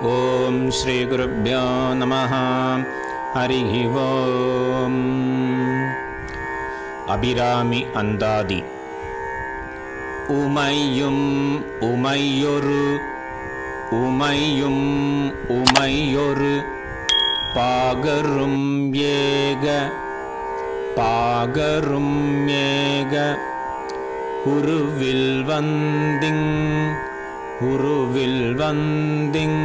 ॐ श्रीगुरुभ्यो नमः हरिः ओम् அபிராமி அந்தாதி உமையும் உமையொரு உமையும் உமையொரு பாகரும் ஏக பாகரும் ஏக உருவில் வந்திங் உருவில் வந்திங்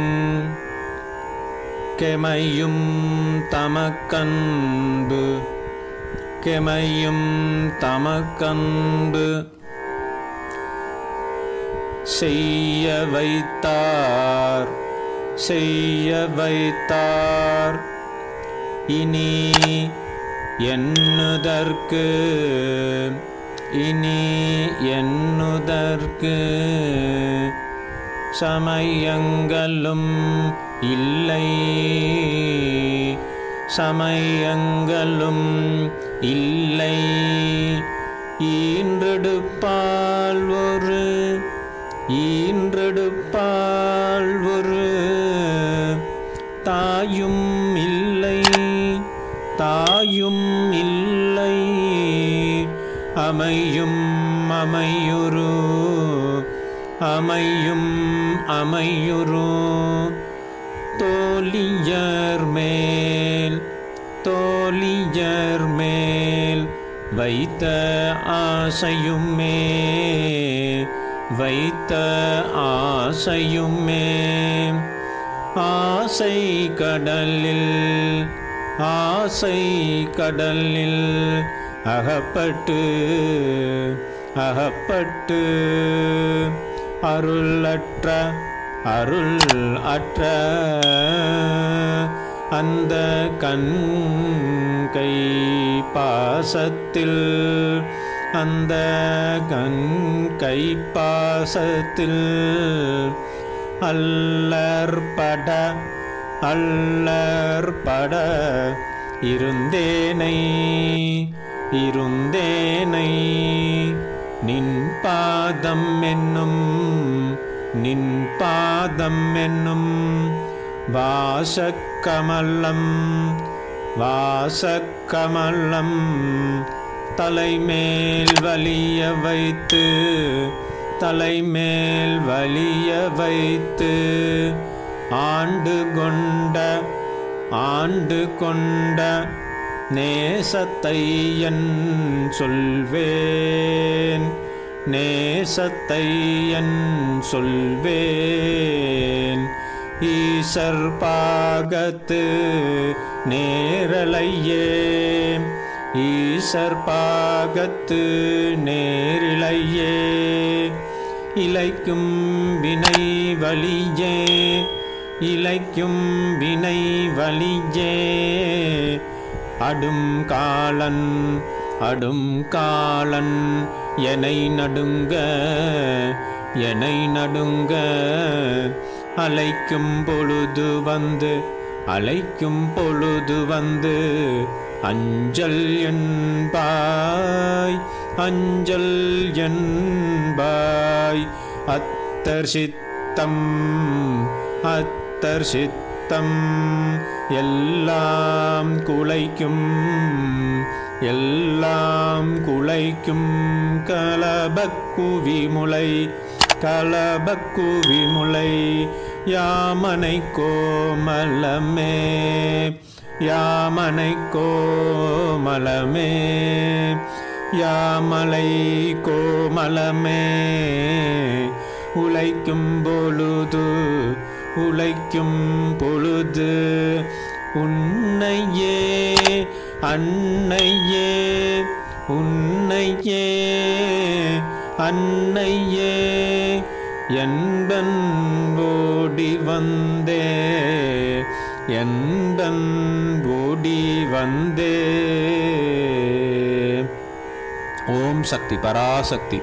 கெமையும் தமக்கன்பு கெமையும் தமக்கன்பு செய்ய வைத்தார் செய்ய வைத்தார் இனி எண்ணுதற்கு இனி எண்ணுதற்கு சமயங்களும் இல்லை சமயங்களும் இல்லை ஈன்றெடுப்பால் ஒரு ஈன்றெடுப்பால் ஒரு தாயும் இல்லை தாயும் இல்லை அமையும் அமையுரு அமையும் அமையுரு தோழியர் மேல் தோழியர் மேல் வைத்த ஆசையுமே வைத்த ஆசையுமே ஆசை கடலில் ஆசை கடலில் அகப்பட்டு அகப்பட்டு அருளற்ற அருள் அற்ற அந்த கண் கை பாசத்தில் அந்த கண் கை பாசத்தில் அல்லற்பட அல்லற்பட இருந்தேனை இருந்தேனை நின் பாதம் என்னும் நின் பாதம் என்னும் வாசக்கமல்லம் வாசக்கமல்லம் தலைமேல் வலிய வைத்து தலைமேல் வலிய வைத்து ஆண்டு கொண்ட ஆண்டு கொண்ட நேசத்தை என் சொல்வேன் நேசத்தை என் சொல்வேன் ஈசர் பாகத்து நேரலையே ஈசர் பாகத்து நேரிலையே இலைக்கும் வினை வழியே இலைக்கும் வினை வழியே அடும் காலன் அடும் காலன் எனை நடுங்க எனை நடுங்க அலைக்கும் பொழுது வந்து அலைக்கும் பொழுது வந்து அஞ்சல் என்பாய் அஞ்சல் என்பாய் அத்தர் சித்தம் அத்தர் சித்தம் எல்லாம் குலைக்கும் எல்லாம் குலைக்கும் கலபக்குவி முளை கலபக்குவி முளை யாமனை கோமலமே யாமனை கோமலமே யாமலை கோமலமே உழைக்கும் பொழுது உழைக்கும் பொழுது உன்னையே அன்னையே உன்னையே அன்னையே என்பன் ஓடி வந்தே என்பன் ஓடி வந்தே ஓம் சக்தி பராசக்தி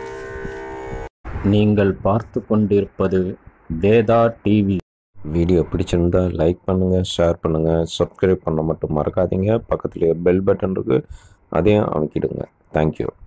நீங்கள் பார்த்து கொண்டிருப்பது வேதா டிவி வீடியோ பிடிச்சிருந்தா லைக் பண்ணுங்கள் ஷேர் பண்ணுங்கள் சப்ஸ்கிரைப் பண்ண மட்டும் மறக்காதீங்க பக்கத்துலேயே பெல் பட்டன் இருக்குது அதையும் அமைக்கிடுங்க தேங்க்யூ